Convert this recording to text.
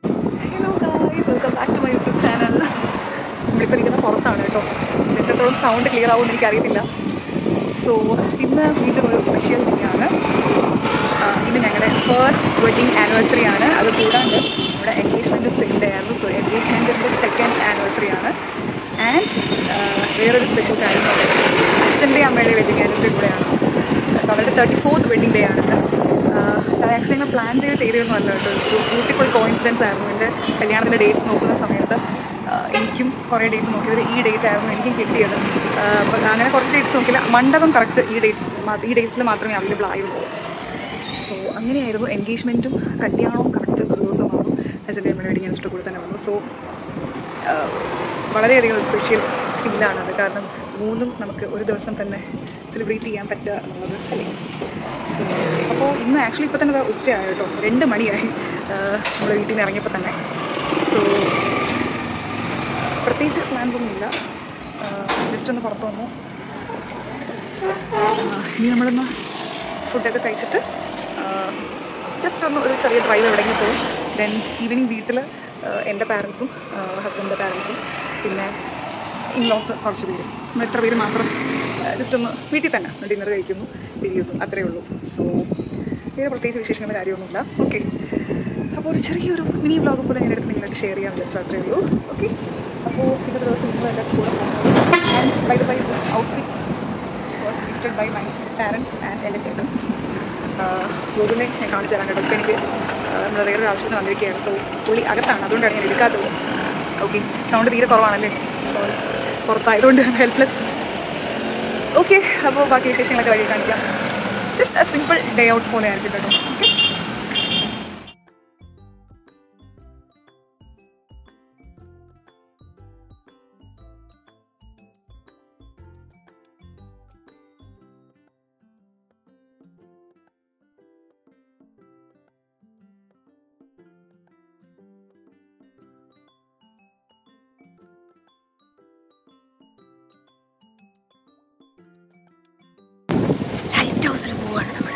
hello guys welcome back to my YouTube channel നമ്മളിപ്പോൾ ഇരിക്കുന്ന പുറത്താണ് കേട്ടോ എത്രത്തോളം സൗണ്ട് ക്ലിയർ ആവുമെന്ന് എനിക്കറിയത്തില്ല സോ ഇന്ന് വീണ്ടും ഒരു സ്പെഷ്യൽ ഡേയാണ് ഇന്ന് ഞങ്ങളുടെ ഫസ്റ്റ് വെഡിങ് ആനിവേഴ്സറി ആണ് അത് കൂടാണ്ട് നമ്മുടെ എൻഗേജ്മെൻറ്റും സെയിം ഡേ ആയിരുന്നു സോ എൻഗേജ്മെൻറ്റിൻ്റെ സെക്കൻഡ് ആനിവേഴ്സറി ആണ് ആൻഡ് വേറൊരു സ്പെഷ്യൽ കാര്യം എന്ന് പറയുന്നത് അച്ഛൻ്റെ അമ്മയുടെ വെഡിങ് ആനിവേഴ്സറി കൂടെയാണ് സോ അവരുടെ തേർട്ടി ഫോർത്ത് വെഡിങ് ഡേ ആണിത് അത് ആക്ച്വലി ഞങ്ങൾ പ്ലാൻ ചെയ്ത് ചെയ്തിരുന്നു അല്ല കേട്ടോ ഒരു ബ്യൂട്ടിഫുൾ കോയിൻസിഡൻസ് ആയിരുന്നു എൻ്റെ കല്യാണത്തിൻ്റെ ഡേറ്റ്സ് നോക്കുന്ന സമയത്ത് ആ, എനിക്കും കുറേ ഡേറ്റ്സ് നോക്കിയത് ഈ ഡേറ്റ് ആയിരുന്നു എനിക്കും കിട്ടിയത് ആ, അപ്പോൾ അങ്ങനെ കുറേ ഡേറ്റ്സ് നോക്കില്ല മണ്ഡപം കറക്റ്റ് ഈ ഡേറ്റ്സ് ഈ ഡേറ്റ്സിൽ മാത്രമേ അവൈലബിൾ ആയുള്ളൂ സോ അങ്ങനെയായിരുന്നു എൻഗേജ്മെൻറ്റും കല്യാണവും കറക്റ്റ് ഒരു ദിവസമായിരുന്നു അച്ഛൻ്റെ അമ്മയുടെ വെഡിങ് ആനിവേഴ്സറി കൂടെ തന്നെ വന്നു സോ വളരെയധികം ഒരു സ്പെഷ്യൽ ഫീലാണത് കാരണം മൂന്നും നമുക്ക് ഒരു ദിവസം തന്നെ സെലിബ്രേറ്റ് ചെയ്യാൻ പറ്റുക എന്നുള്ളത് അല്ലേ സോ അപ്പോൾ ഇന്ന് ആക്ച്വലി ഇപ്പോൾ തന്നെ ദാ ഉച്ചയായി കേട്ടോ രണ്ട് മണിയായി നമ്മുടെ വീട്ടിൽ നിന്ന് ഇറങ്ങിയപ്പോൾ തന്നെ സോ പ്രത്യേകിച്ച് പ്ലാൻസ് ഒന്നുമില്ല ജസ്റ്റ് ഒന്ന് പുറത്ത് വന്നു ആ, ഇനി നമ്മളൊന്ന് ഫുഡൊക്കെ കഴിച്ചിട്ട് ജസ്റ്റ് ഒന്ന് ഒരു ചെറിയ ഡ്രൈവ് എവിടെയെങ്കിലും പോകും ദെൻ ഈവനിങ് വീട്ടിൽ എൻ്റെ പാരൻസും ഹസ്ബൻഡിൻ്റെ പാരൻസും പിന്നെ ഇൻലോസ് കുറച്ച് പേര് നമ്മൾ എത്ര പേര് മാത്രം ജസ്റ്റ് ഒന്ന് വീട്ടിൽ തന്നെ ഡിന്നർ കഴിക്കുന്നു പിരിയുന്നു അത്രയേ ഉള്ളൂ സോ വേറെ പ്രത്യേകിച്ച് വിശേഷങ്ങളുടെ കാര്യമൊന്നുമില്ല ഓക്കെ അപ്പോൾ ഒരു ചെറിയൊരു മിനി വ്ളോഗ് പോലെ ഞാൻ എടുത്ത് നിങ്ങളായിട്ട് ഷെയർ ചെയ്യാൻ വിചാരിച്ചു അത്രയേ ഉള്ളൂ ഓക്കെ അപ്പോൾ ഇന്നത്തെ ദിവസം നിങ്ങൾ എൻ്റെ കൂടെ and by the by this outfit was gifted by my parents and എൻ്റെ ചേട്ടൻ ഗൂഗിളിനെ ഞാൻ കാണിച്ചു തരാം കേട്ടോ ഇപ്പോൾ എനിക്ക് നമ്മൾ വേറൊരു ആവശ്യത്തിന് വന്നിരിക്കുകയാണ് സോ പുള്ളി അകത്താണ് അതുകൊണ്ടാണ് ഞാൻ എടുക്കാത്തത് ഓക്കെ സൗണ്ട് തീരെ കുറവാണല്ലേ സോറി പുറത്തായതുകൊണ്ട് ഹെൽപ്ലെസ് ഓക്കെ അപ്പോൾ ബാക്കി വിശേഷങ്ങളൊക്കെ വഴി കാണിക്കാം just a simple day out പോലെ ആയിരിക്കും കേട്ടോ ഓക്കെ ലൈറ്റ് ഹൗസിൽ പോവാണ് നമ്മൾ